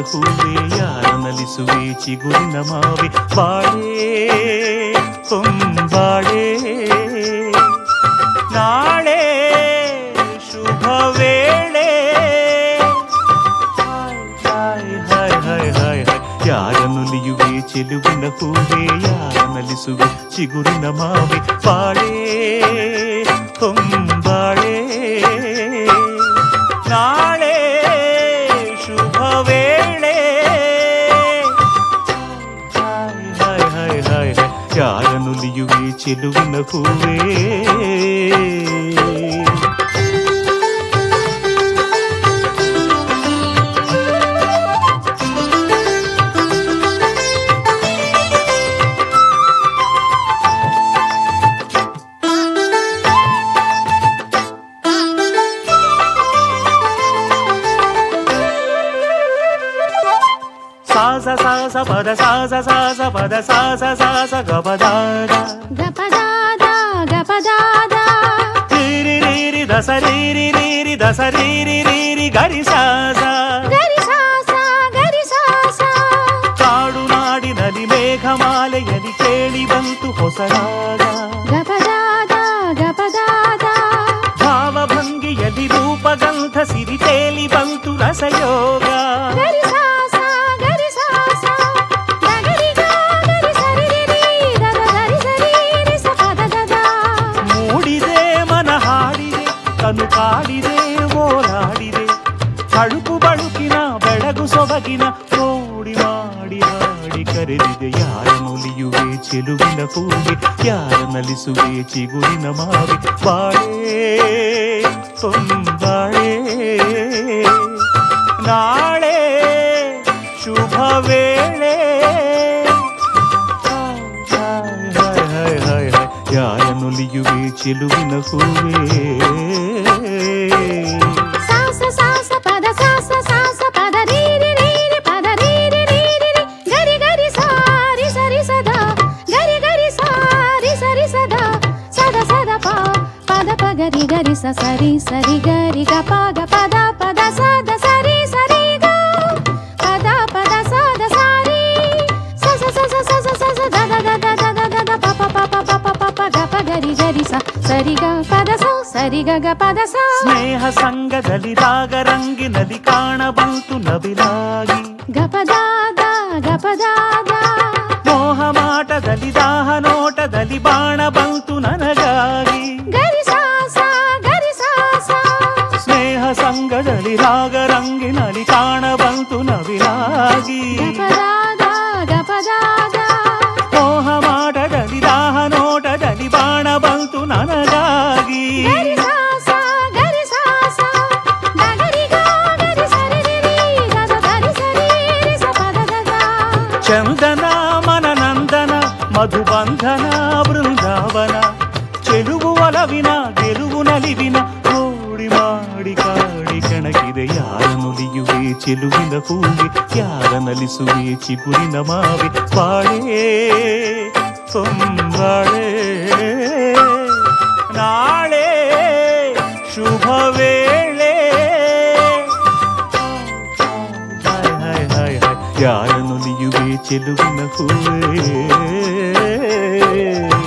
ಹೂವೆ ಯಾರ ನಲಿಸುವೆ ಚಿಗುರಿನ ಮಾವೆ ಬಾಳೆ ಹೊಂಬಾಳೆ ನಾಳೆ ಶುಭ ವೇಳೆ ಹಾಯ್ ಹಾಯ್ ಹಾಯ್ ಹಾಯ್ ಹಾಯ್ ಹಾಯ್ ಯಾರ ನುಲಿಯುವೆ ಚೆಲುವಿನ ಹೂವೆ ಯಾರ ನಲಿಸುವೆ ಚಿಗುರಿನ ಮಾವೆ ಬಾಳೆ ಹೊಂಬಾಳೆ ನಾಳೆ ಶುಭ ವೇಳೆ ಹಾಯ್ ಹಾಯ್ ಹಾಯ್ ಹಾಯ್ ಹಾಯ್ ಯಾರ ನುಲಿಯುವೆ ಚೆಲುವಿನ ಹೂವೇ ಸಾಸ ಸಾಸ ಪದ ಸಾಸ ಸಾಸ ಪದ ಸಾಸ ಸಾಸ ಗಪದಾದ ಗಪದಾದ ಗಪದಾದ ರೀರಿ ರೀರಿ ದಸ ರೀರಿ ರೀರಿ ದಸ ರೀರಿ ರೀರಿ ಗರಿ ಸಾಸ ಗರಿಸಾಸ ಗರಿಸಾಸ ಕಾಡು ನಾಡಿನಲ್ಲಿ ಮೇಘಮಾಲೆಯಲ್ಲಿ ಕೇಳಿ ಬಂತು ಹೊಸ ರಾಗ ಗಪದಾದ ಗಪದಾದ ಭಾವಭಂಗಿಯಲ್ಲಿ ರೂಪಗಂಧ ಸಿರಿ ತೇಲಿ ಬಂತು ರಸಯೋಗ ಗರಿಸಾಸ ಗರಿಸಾಸ ಗಗರಿಗ ಗರಿ ಸರಿರಿರಿ ದದ ಗರಿ ಸರಿರಿ ಸ ಪದದದ ಮೂಡಿದೆ ಮನ ಹಾಡಿದೆ ತನು ಕಾಡಿದೆ ಓಲಾಡಿದೆ ತಳುಕು ಬಳುಕಿನ ಬೆಳಗು ಸೊಬಗಿನ ಕೋಡಿ ಮಾಡಿ ಹಾಡಿ ಕರೆದಿದೆ ಯಾರ ನುಲಿಯುವೆ ಚೆಲುವಿನ ಹೂವೆ ಯಾರ ನಲಿಸುವೆ ಚಿಗುರಿನ ಮಾವೆ ಬಾಳೆ ಹೊಂಬಾಳೆ ನಾಳೆ ಶುಭ ವೇಳೆ ಹಾಯ್ ಹಾಯ್ ಹಾಯ್ ಹಾಯ್ ಹಾಯ್ ಹಾಯ್ ಯಾರ ನುಲಿಯುವೆ ಚೆಲುವಿನ ಹೂವೇ ಸಾಸ ಸಾಸ ಪದ ಸಾಸ ಸಾಸ ಪದ ರೀರಿ ರೀರಿ ಪದ ರೀರಿ ರೀರಿ ರಿ. ಗರಿ ಗರಿ ಸಾರಿ ಸರಿ ಸದ ಗರಿ ಗರಿ ಸಾರಿ ಸರಿ ಸದ ಸದ ಸದ ಪ ಪದ ಪ ಗರಿ ಗರಿ ಸ ಸರಿ ಸರಿ ಗರಿ ಗ ಪ ಗ ಪದ ಪದ ಸದ ಸರಿ ಸರಿ ಗ ಪದ ಪದ ಸದ ಸಾರಿ ಸ ಸ ಸ ಸ ಸ ಸ ಸ ಸ ದ ದ ದ ದ ದ ದ ದ ದ ಪ ಪ ಪ ಪ ಪ ಪ ಪ ಪ ಗ ಪ ಗರಿ ಗರಿ ಸ ಸರಿ ಗ ಪದ ಸ ಸರಿ ಗ ಗ ಪದ ಸ ಸ್ನೇಹ ಸಂಗದಲ್ಲಿ ರಾಗ ರಂಗಿನಲ್ಲಿ ಕಾಣಬಂತು ನವಿಲಾಗಿ ಗಪದಾದ ಗಪದಾದ ಮೋಹ ಮಾಟದಲ್ಲಿ ದಾಹ ನೋಟದಲ್ಲಿ ಬಾಣ ಬಂತು ನನಗಾಗಿ ಗರಿ ಸಾಸ ಗರಿ ಸಾಸ ಸ್ನೇಹ ಸಂಗದಲ್ಲಿ ರಾಗ ರಂಗಿನಲ್ಲಿ ಕಾಣಬಂತು ನವಿಲಾಗಿ ಗಪದಾದ ಗಪದಾದ ಮೋಹ ಮಾಟದಲ್ಲಿ ದಾಹ ನೋಟದಲ್ಲಿ ಬಾಣ ಬಂತು ನನಗಾಗಿ ಗರಿ ಸಾಸ ಗರಿ ಸಾಸ ಗಗರಿ ಗ ಗರಿ ಸರಿ ರಿ ರಿ ಗದ ಗರಿ ಸರಿ ರಿ ಸ ಪದ ಗದ ಚಂದನ ಮನನಂದನ ಮಧುಬಂಧನ ಬೃಂದಾವನ ಚೆಲುವು ಒಲವಿನ ಗೆಲುವು ನಲಿವಿನ ಕೋಡಿ ಮಾಡಿ ಕಾಡಿ ಕೆಣಕಿದೆ ಯಾರ ನುಲಿಯುವೆ ಚೆಲುವಿನ ಹೂವೆ ಯಾರ ನಲಿಸುವೆ ಚಿಗುರಿನ ಮಾವೆ ಬಾಳೆ ಹೊಂಬಾಳೆ ನಾಳೆ ಶುಭ ವೇಳೆ ಹಾಯ್ ಹಾಯ್ ಹಾಯ್ ಹಾಯ್ ಯಾರ ನುಲಿಯುವೆ ಚೆಲುವಿನ ಹೂವೇ